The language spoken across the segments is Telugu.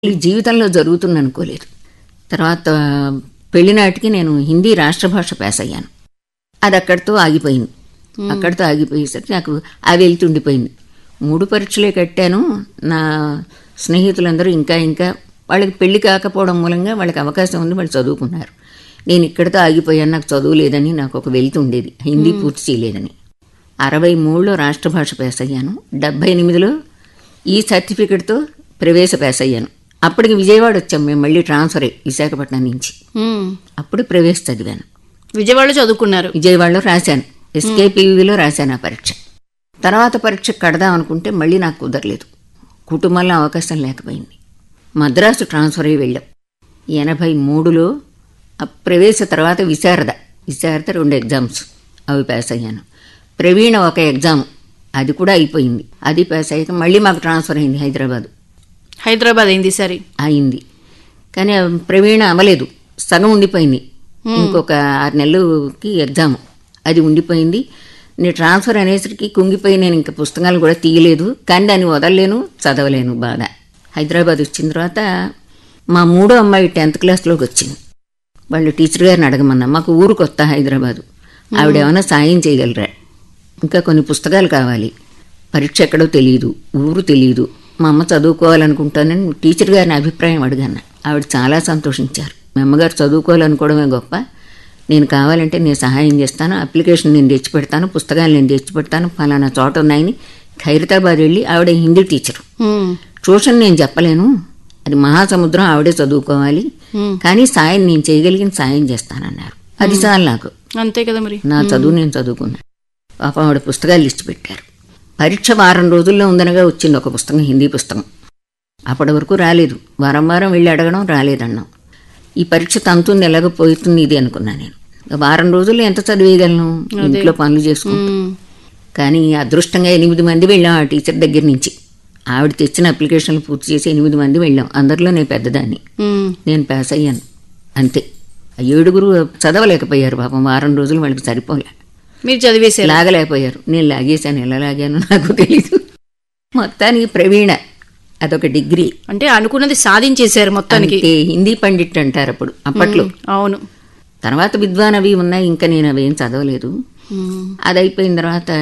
ఈ జీవితంలో జరుగుతుంది అనుకోలేదు తర్వాత పెళ్లి నాటికి నేను హిందీ రాష్ట్ర భాష పాస్ అయ్యాను అది అక్కడితో ఆగిపోయింది అక్కడితో ఆగిపోయేసరికి నాకు ఆ వెళ్తుండిపోయింది మూడు పరీక్షలే కట్టాను నా స్నేహితులందరూ ఇంకా ఇంకా వాళ్ళకి పెళ్లి కాకపోవడం మూలంగా వాళ్ళకి అవకాశం ఉంది వాళ్ళు చదువుకున్నారు నేను ఇక్కడితో ఆగిపోయాను నాకు చదువు లేదని నాకు ఒక వెళ్తు ఉండేది హిందీ పూర్తి చేయలేదని అరవై మూడులో రాష్ట్ర భాష పాస్ అయ్యాను డెబ్బై ఎనిమిదిలో ఈ సర్టిఫికెట్తో ప్రవేశ పాస్ అయ్యాను అప్పటికి విజయవాడ వచ్చాం మేము మళ్ళీ ట్రాన్స్ఫర్ అయ్యి విశాఖపట్నం నుంచి మ్మ్. అప్పుడు ప్రవేశ చదివాను విజయవాడలో చదువుకున్నారు విజయవాడలో రాశాను ఎస్కేపీవీలో రాశాను ఆ పరీక్ష తర్వాత పరీక్ష కడదాం అనుకుంటే మళ్ళీ నాకు కుదరలేదు కుటుంబంలో అవకాశం లేకపోయింది మద్రాసు ట్రాన్స్ఫర్ అయ్యి వెళ్ళాం ఎనభై మూడులో ఆ ప్రవేశ తర్వాత విశారద విశారద రెండు ఎగ్జామ్స్ అవి పాస్ అయ్యాను ప్రవీణ ఒక ఎగ్జామ్ అది కూడా అయిపోయింది అది పాస్ అయ్యాక మళ్ళీ మాకు ట్రాన్స్ఫర్ అయింది హైదరాబాద్ హైదరాబాద్ అయింది సరే అయింది కానీ ఆ ప్రవీణ అవ్వలేదు సగం ఉండిపోయింది ఇంకొక ఆరు నెలలకి ఎగ్జామ్ అది ఉండిపోయింది నేను ట్రాన్స్ఫర్ అనేసరికి కుంగిపోయి నేను ఇంకా పుస్తకాలు కూడా తీయలేదు కానీ దాన్ని వదలలేను చదవలేను బాగా హైదరాబాద్ వచ్చిన తర్వాత మా మూడో అమ్మాయి టెన్త్ క్లాస్లోకి వచ్చింది వాళ్ళు టీచర్ గారిని అడగమన్నా మాకు ఊరు కొత్త హైదరాబాదు ఆవిడ ఏమైనా సాయం చేయగలరా ఇంకా కొన్ని పుస్తకాలు కావాలి పరీక్ష ఎక్కడో తెలియదు ఊరు తెలియదు మా అమ్మ చదువుకోవాలనుకుంటానని టీచర్ గారిని అభిప్రాయం అడిగాను ఆవిడ చాలా సంతోషించారు మీ అమ్మగారు చదువుకోవాలనుకోవడమే గొప్ప నేను కావాలంటే నేను సహాయం చేస్తాను అప్లికేషన్ నేను తెచ్చి పెడతాను పుస్తకాలు నేను తెచ్చి పెడతాను ఫలానా చోట ఉన్నాయని ఖైరతాబాద్ వెళ్ళి ఆవిడ హిందీ టీచరు మ్మ్. ట్యూషన్ నేను చెప్పలేను అది మహాసముద్రం ఆవిడే చదువుకోవాలి మ్మ్. కానీ సాయం నేను చేయగలిగిన సాయం చేస్తానన్నారు అది చాలు నాకు అంతే కదా మరి నా చదువు నేను చదువుకున్నా పాపం ఆవిడ పుస్తకాలు లిస్ట్ పెట్టారు పరీక్ష వారం రోజుల్లో ఉందనగా వచ్చింది ఒక పుస్తకం హిందీ పుస్తకం అప్పటి వరకు రాలేదు వారం వారం వెళ్ళి అడగడం రాలేదన్నాం ఈ పరీక్ష తంతుంది ఎలాగో పోతుంది ఇది అనుకున్నా నేను ఇక వారం రోజుల్లో ఎంత చదివేయగలను ఇంట్లో పనులు చేసుకుంటూ మ్మ్. కానీ అదృష్టంగా ఎనిమిది మంది వెళ్ళాం ఆ టీచర్ దగ్గర నుంచి ఆవిడ తెచ్చిన అప్లికేషన్లు పూర్తి చేసి ఎనిమిది మంది వెళ్ళాం అందరిలో నేను పెద్దదాన్ని మ్మ్. నేను పాస్ అయ్యాను అంతే ఆ ఏడుగురు చదవలేకపోయారు పాపం వారం రోజులు వాళ్ళకి సరిపోలే మీరు చదివేశారు లాగలేకపోయారు నేను లాగేశాను ఎలా లాగానో నాకు తెలీదు మొత్తానికి ప్రవీణ అదొక డిగ్రీ అంటే అనుకున్నది సాధించేశారు మొత్తానికి అంతే హిందీ పండిట్ అంటారు అప్పుడు అప్పట్లో అవును తర్వాత విద్వాన్ అవి ఉన్నాయి ఇంకా నేను అవేం చదవలేదు మ్మ్. అది అయిపోయిన తర్వాత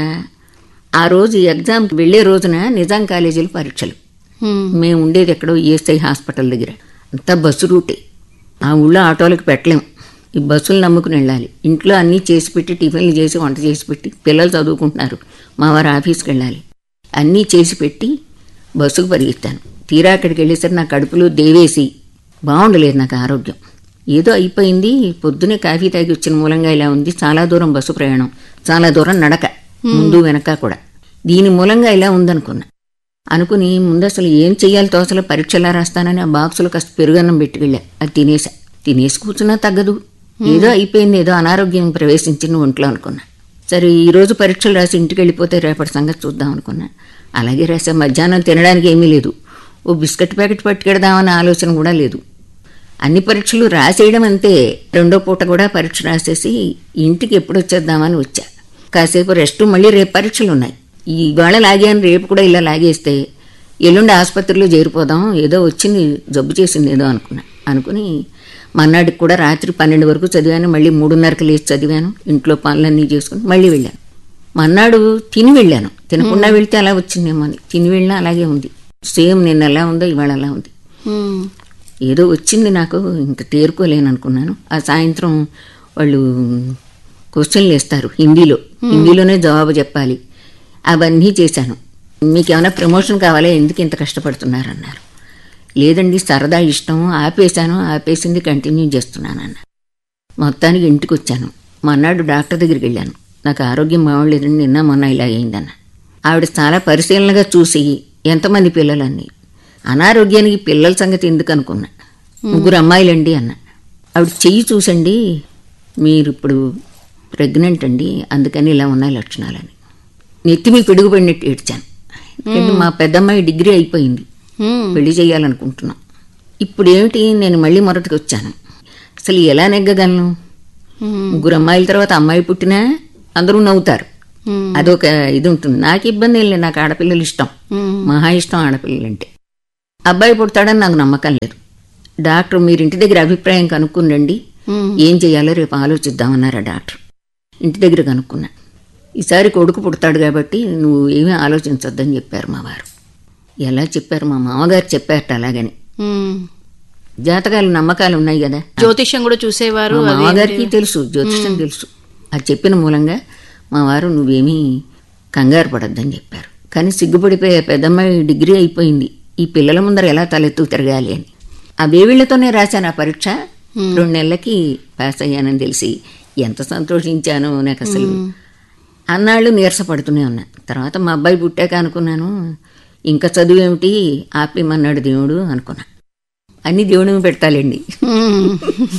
ఆ రోజు ఎగ్జామ్కి వెళ్ళే రోజున నిజాం కాలేజీలో పరీక్షలు మ్మ్. మేము ఉండేది ఎక్కడో ఈఎస్ఐ హాస్పిటల్ దగ్గర అంతా బస్సు రూటే ఆ ఊళ్ళో ఆటోలకు పెట్టలేం ఈ బస్సులు నమ్ముకుని వెళ్ళాలి ఇంట్లో అన్నీ చేసి పెట్టి టిఫిన్లు చేసి వంట చేసి పెట్టి పిల్లలు చదువుకుంటున్నారు మా వారు ఆఫీస్కి వెళ్ళాలి అన్నీ చేసి పెట్టి బస్సుకు పరిగెత్తాను తీరా అక్కడికి వెళ్ళేసరికి నా కడుపులో దేవేసి బాగుండలేదు నాకు ఆరోగ్యం ఏదో అయిపోయింది పొద్దునే కాఫీ తాగి వచ్చిన మూలంగా ఇలా ఉంది చాలా దూరం బస్సు ప్రయాణం చాలా దూరం నడక ముందు వెనక కూడా దీని మూలంగా ఇలా ఉందనుకున్నా అనుకుని ముందు అసలు ఏం చెయ్యాలి తోసలో పరీక్షలా రాస్తానని ఆ బాక్సులో కాస్త పెరుగన్నం పెట్టుకెళ్ళా అది తినేసా తినేసి కూర్చున్నా తగ్గదు ఏదో అయిపోయింది ఏదో అనారోగ్యం ప్రవేశించింది ఒంట్లో అనుకున్నా సరే ఈ రోజు పరీక్షలు రాసి ఇంటికి వెళ్ళిపోతే రేపటి సంగతి చూద్దాం అనుకున్నా అలాగే రాసా మధ్యాహ్నం తినడానికి ఏమీ లేదు ఓ బిస్కెట్ ప్యాకెట్ పట్టుకెడదామన్న ఆలోచన కూడా లేదు అన్ని పరీక్షలు రాసేయడం అంతే రెండో పూట కూడా పరీక్ష రాసేసి ఇంటికి ఎప్పుడు వచ్చేద్దామని వచ్చా కాసేపు రెస్ట్ మళ్ళీ రేపు పరీక్షలు ఉన్నాయి ఇవాళ లాగాను రేపు కూడా ఇలా లాగేస్తే ఎల్లుండి ఆసుపత్రిలో చేరిపోదాం ఏదో వచ్చింది జబ్బు చేసింది ఏదో అనుకున్నా అనుకుని మన్నాడికి కూడా రాత్రి పన్నెండు వరకు చదివాను మళ్ళీ మూడున్నరకు లేచి చదివాను ఇంట్లో పనులన్నీ చేసుకుని మళ్ళీ వెళ్ళాను మన్నాడు తిని వెళ్ళాను తినకుండా వెళ్తే అలా వచ్చిందేమో అని తిని వెళ్ళినా అలాగే ఉంది సేమ్ నిన్న ఎలా ఉందో ఇవాళ అలా ఉంది మ్మ్. ఏదో వచ్చింది నాకు ఇంకా తేరుకోలేను అనుకున్నాను ఆ సాయంత్రం వాళ్ళు క్వశ్చన్లు వేస్తారు హిందీలో హిందీలోనే జవాబు చెప్పాలి అవన్నీ చేశాను మీకు ఏమైనా ప్రమోషన్ కావాలా ఎందుకు ఇంత కష్టపడుతున్నారు అన్నారు లేదండి సరదా ఇష్టం ఆపేశాను ఆపేసింది కంటిన్యూ చేస్తున్నాను అన్న మొత్తానికి ఇంటికి వచ్చాను మన్నాడు డాక్టర్ దగ్గరికి వెళ్ళాను నాకు ఆరోగ్యం బాగోలేదండి నిన్న మొన్న ఇలా అయిందన్న ఆవిడ చాలా పరిశీలనగా చూసి ఎంతమంది పిల్లలన్నీ అనారోగ్యానికి పిల్లల సంగతి ఎందుకు అనుకున్నా ముగ్గురు అమ్మాయిలండి అన్న ఆవిడ చెయ్యి చూసండి మీరు ఇప్పుడు ప్రెగ్నెంట్ అండి అందుకని ఇలా ఉన్నాయి లక్షణాలని నెత్తిమి పిడుగుపడినట్టు ఏడ్చాను ఎందుకంటే మా పెద్దమ్మాయి డిగ్రీ అయిపోయింది మ్మ్. పెళ్లి చేయాలనుకుంటున్నాం ఇప్పుడు ఏమిటి నేను మళ్ళీ మొదటికి వచ్చాను అసలు ఎలా నెగ్గగలను మ్మ్. ముగ్గురు అమ్మాయిల తర్వాత అమ్మాయి పుట్టినా అందరూ నవ్వుతారు మ్మ్. అదొక ఇది ఉంటుంది నాకు ఇబ్బంది ఏం లేదు నాకు ఆడపిల్లలు ఇష్టం మ్మ్. మహా ఇష్టం ఆడపిల్లలంటే అబ్బాయి పుడతాడని నాకు నమ్మకం లేదు డాక్టర్ మీరు ఇంటి దగ్గర అభిప్రాయం కనుక్కునండి ఉమ్. ఏం చేయాలో రేపు ఆలోచిద్దామన్నారు ఆ డాక్టర్ ఇంటి దగ్గర కనుక్కున్నా ఈసారి కొడుకు పుడతాడు కాబట్టి నువ్వు ఏమీ ఆలోచించొద్దని చెప్పారు మా వారు ఎలా చెప్పారు మా మామగారు చెప్పారట అలాగని ఉమ్. జాతకాలు నమ్మకాలు ఉన్నాయి కదా జ్యోతిష్యం కూడా చూసేవారు మా అది మామగారికి తెలుసు జ్యోతిషం తెలుసు అది చెప్పిన మూలంగా మా వారు నువ్వేమీ కంగారు పడొద్దని చెప్పారు కానీ సిగ్గుపడిపోయే పెద్దమ్మాయి డిగ్రీ అయిపోయింది ఈ పిల్లల ముందర ఎలా తలెత్తు తిరగాలి అని ఆ వేవిళ్లతోనే రాశాను ఆ పరీక్ష రెండు నెలలకి పాస్ అయ్యానని తెలిసి ఎంత సంతోషించానో నాకు అసలు అన్నాళ్ళు నీరసపడుతూనే ఉన్నా తర్వాత మా అబ్బాయి పుట్టాక అనుకున్నాను ఇంకా చదువు ఏమిటి ఆపేమన్నాడు దేవుడు అనుకున్నా అన్ని దేవుడి మీద పెడతాలేండి ఉమ్.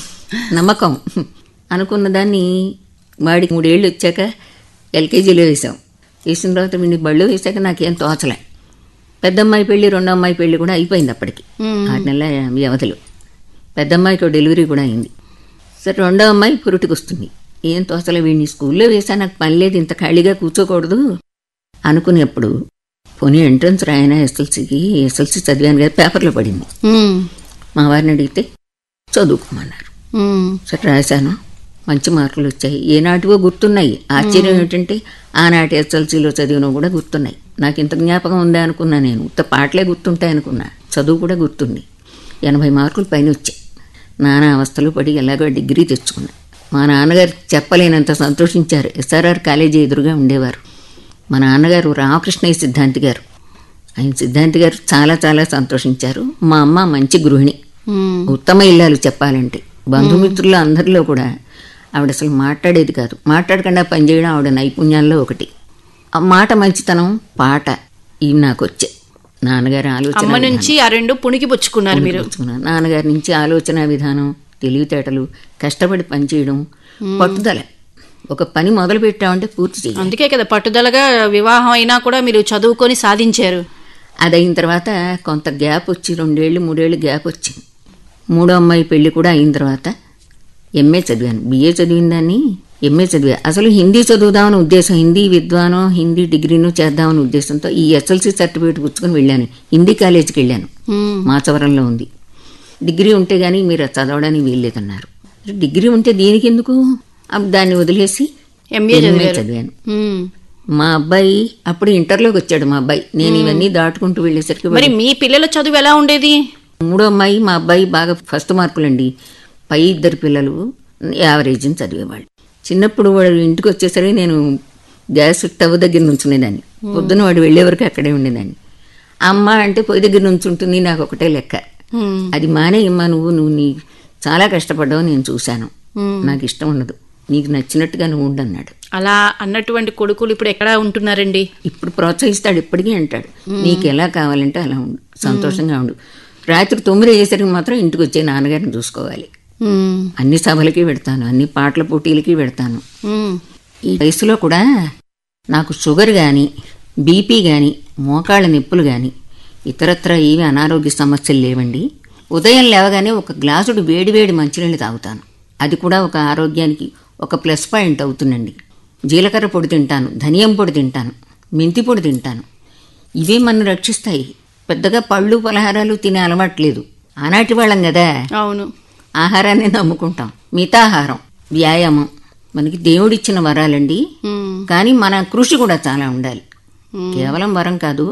నమ్మకం అనుకున్న దాన్ని వాడికి మూడేళ్ళు వచ్చాక ఎల్కేజీలో వేసాం వేసిన తర్వాత వీడిని బళ్ళు వేసాక నాకేం తోచలే పెద్దమ్మాయి పెళ్ళి రెండో అమ్మాయి పెళ్ళి కూడా అయిపోయింది అప్పటికి మ్మ్. ఆరు నెలల వ్యవధిలో పెద్దమ్మాయికి ఓ డెలివరీ కూడా అయింది సరే రెండో అమ్మాయి పురుటికి వస్తుంది ఏం తోచలే వీడిని స్కూల్లో వేసా నాకు పని లేదు ఇంత ఖాళీగా కూర్చోకూడదు అనుకునేప్పుడు పోనీ ఎంట్రన్స్ రాయనా ఎస్ఎల్సీకి ఎస్ఎల్సీ చదివాను కదా పేపర్లో పడింది ఉమ్. మా వారిని అడిగితే చదువుకోమన్నారు ఉమ్. సరే రాశాను మంచి మార్కులు వచ్చాయి ఏనాటివో గుర్తున్నాయి ఆశ్చర్యం ఏంటంటే ఆనాటి ఎస్ఎల్సీలో చదివినవి కూడా గుర్తున్నాయి నాకు ఇంత జ్ఞాపకం ఉందా అనుకున్నా నేను ఉత్త పాటలే గుర్తుంటాయి అనుకున్నా చదువు కూడా గుర్తుంది ఎనభై మార్కులు పైన వచ్చాయి నానా అవస్థలు పడి ఎలాగో డిగ్రీ తెచ్చుకున్నా మా నాన్నగారు చెప్పలేనంత సంతోషించారు ఎస్ఆర్ఆర్ కాలేజీ ఎదురుగా ఉండేవారు మా నాన్నగారు రామకృష్ణయ్య సిద్ధాంతి గారు ఆయన సిద్ధాంతి గారు చాలా చాలా సంతోషించారు మా అమ్మ మంచి గృహిణి ఉమ్. ఉత్తమ ఇల్లాలు చెప్పాలంటే బంధుమిత్రులు అందరిలో కూడా ఆవిడ అసలు మాట్లాడేది కాదు మాట్లాడకుండా పనిచేయడం ఆవిడ నైపుణ్యాల్లో ఒకటి ఆ మాట మంచితనం పాట ఇవి నాకు వచ్చే నాన్నగారి ఆలోచన అమ్మ నుంచి ఆ రెండు పుణికి పుచ్చుకున్నారు మీరు నేర్చుకున్నాను. నాన్నగారి నుంచి ఆలోచన విధానం తెలివితేటలు కష్టపడి పనిచేయడం పట్టుదల ఒక పని మొదలు పెట్టామంటే పూర్తి చేయాలి అందుకే కదా పట్టుదలగా వివాహం అయినా కూడా మీరు చదువుకొని సాధించారు అది అయిన తర్వాత కొంత గ్యాప్ వచ్చి రెండేళ్ళు మూడేళ్ళు గ్యాప్ వచ్చింది మూడో అమ్మాయి పెళ్లి కూడా అయిన తర్వాత ఎంఏ చదివాను బిఏ చదివిన దాన్ని ఎంఏ చదివా అసలు హిందీ చదువుదామని ఉద్దేశం హిందీ విద్వానో హిందీ డిగ్రీనో చేద్దామని ఉద్దేశంతో ఈ ఎస్ఎల్సీ సర్టిఫికేట్ పుచ్చుకొని వెళ్ళాను హిందీ కాలేజీకి వెళ్ళాను ఉమ్. మాచవరంలో ఉంది డిగ్రీ ఉంటే కానీ మీరు అది చదవడానికి వీల్లేదన్నారు డిగ్రీ ఉంటే దీనికి ఎందుకు అప్పుడు దాన్ని వదిలేసి ఎంఏ ఎంఏ చదివారు చదివాను ఉమ్. మా అబ్బాయి అప్పుడు ఇంటర్లోకి వచ్చాడు మా అబ్బాయి నేను ఇవన్నీ దాటుకుంటూ వెళ్ళేసరికి మరి మీ పిల్లల చదువు ఎలా ఉండేది మూడో అమ్మాయి మా అబ్బాయి బాగా ఫస్ట్ మార్కులండి పై ఇద్దరు పిల్లలు యావరేజ్ని చదివేవాళ్ళు చిన్నప్పుడు వాడు ఇంటికి వచ్చేసరికి నేను గ్యాస్ స్టవ్ దగ్గర నుంచునేదాన్ని పొద్దున వాడు వెళ్ళే వరకు అక్కడే ఉండేదాన్ని అమ్మ అంటే పొయ్యి దగ్గర నుంచుంటుంది నాకు ఒకటే లెక్క ఉమ్. అది మానేయమ్మా నువ్వు నువ్వు నీ చాలా కష్టపడ్డావు నేను చూశాను ఉమ్. నాకు ఇష్టం ఉండదు నీకు నచ్చినట్టుగా నువ్వు ఉండన్నాడు అలా అన్నటువంటి కొడుకులు ఇప్పుడు ఎక్కడ ఉంటున్నారండి ఇప్పుడు ప్రోత్సహిస్తాడు ఇప్పటికీ అంటాడు నీకు ఎలా కావాలంటే అలా ఉండు సంతోషంగా ఉండు రాత్రి తొమ్మిది అయ్యేసరికి మాత్రం ఇంటికి వచ్చే నాన్నగారిని చూసుకోవాలి ఉమ్. అన్ని సభలకి పెడతాను అన్ని పాటల పోటీలకి పెడతాను ఉమ్. ఈ వయసులో కూడా నాకు షుగర్ కానీ బీపీ కానీ మోకాళ్ళ నొప్పులు కానీ ఇతరత్ర ఏవి అనారోగ్య సమస్యలు లేవండి ఉదయం లేవగానే ఒక గ్లాసుడు వేడివేడి మంచినీళ్ళు తాగుతాను అది కూడా ఒక ఆరోగ్యానికి ఒక ప్లస్ పాయింట్ అవుతుందండి జీలకర్ర పొడి తింటాను ధనియం పొడి తింటాను మెంతి పొడి తింటాను ఇవే మనను రక్షిస్తాయి పెద్దగా పళ్ళు పలహారాలు తినే అలవాట్లేదు ఆనాటి వాళ్ళం కదా అవును ఆహారాన్ని నమ్ముకుంటాం మితాహారం వ్యాయామం మనకి దేవుడిచ్చిన వరాలండి ఉమ్. కానీ మన కృషి కూడా చాలా ఉండాలి కేవలం వరం కాదు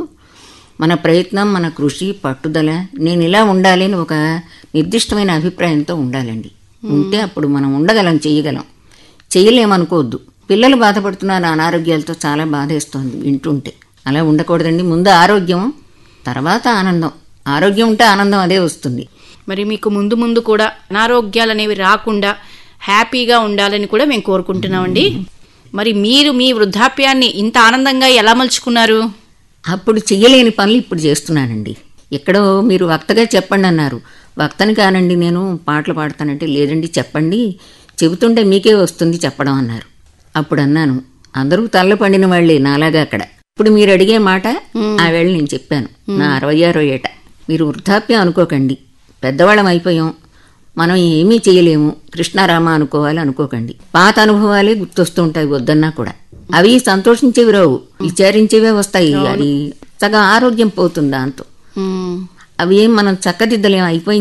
మన ప్రయత్నం మన కృషి పట్టుదల నేను ఇలా ఉండాలి అని ఒక నిర్దిష్టమైన అభిప్రాయంతో ఉండాలండి ఉంటే అప్పుడు మనం ఉండగలం చేయగలం చేయలేమనుకోవద్దు పిల్లలు బాధపడుతున్నారు అనారోగ్యాలతో చాలా బాధేస్తోంది వింటుంటే అలా ఉండకూడదండి ముందు ఆరోగ్యం తర్వాత ఆనందం ఆరోగ్యం ఉంటే ఆనందం అదే వస్తుంది మరి మీకు ముందు ముందు కూడా అనారోగ్యాలు అనేవి రాకుండా హ్యాపీగా ఉండాలని కూడా మేము కోరుకుంటున్నామండి మరి మీరు మీ వృద్ధాప్యాన్ని ఇంత ఆనందంగా ఎలా మలుచుకున్నారు అప్పుడు చెయ్యలేని పనులు ఇప్పుడు చేస్తున్నానండి ఎక్కడో మీరు వక్తగా చెప్పండి అన్నారు వక్తని కానండి నేను పాటలు పాడతానంటే లేదండి చెప్పండి చెబుతుంటే మీకే వస్తుంది చెప్పడం అన్నారు అప్పుడు అన్నాను అందరూ తల్ల పండిన వాళ్ళే నాలాగా అక్కడ ఇప్పుడు మీరు అడిగే మాట ఆ వేళ నేను చెప్పాను నా అరవై ఆరో ఏట మీరు వృద్ధాప్యం అనుకోకండి పెద్దవాళ్ళం అయిపోయాం మనం ఏమీ చేయలేము కృష్ణారామ అనుకోవాలి అనుకోకండి పాత అనుభవాలే గుర్తొస్తూ ఉంటాయి వద్దన్నా కూడా అవి సంతోషించేవి రావు విచారించేవే వస్తాయి అది సగం ఆరోగ్యం పోతుంది దాంతో ఉమ్. అవి ఏం మనం చక్కదిద్దలేం అయిపోయింది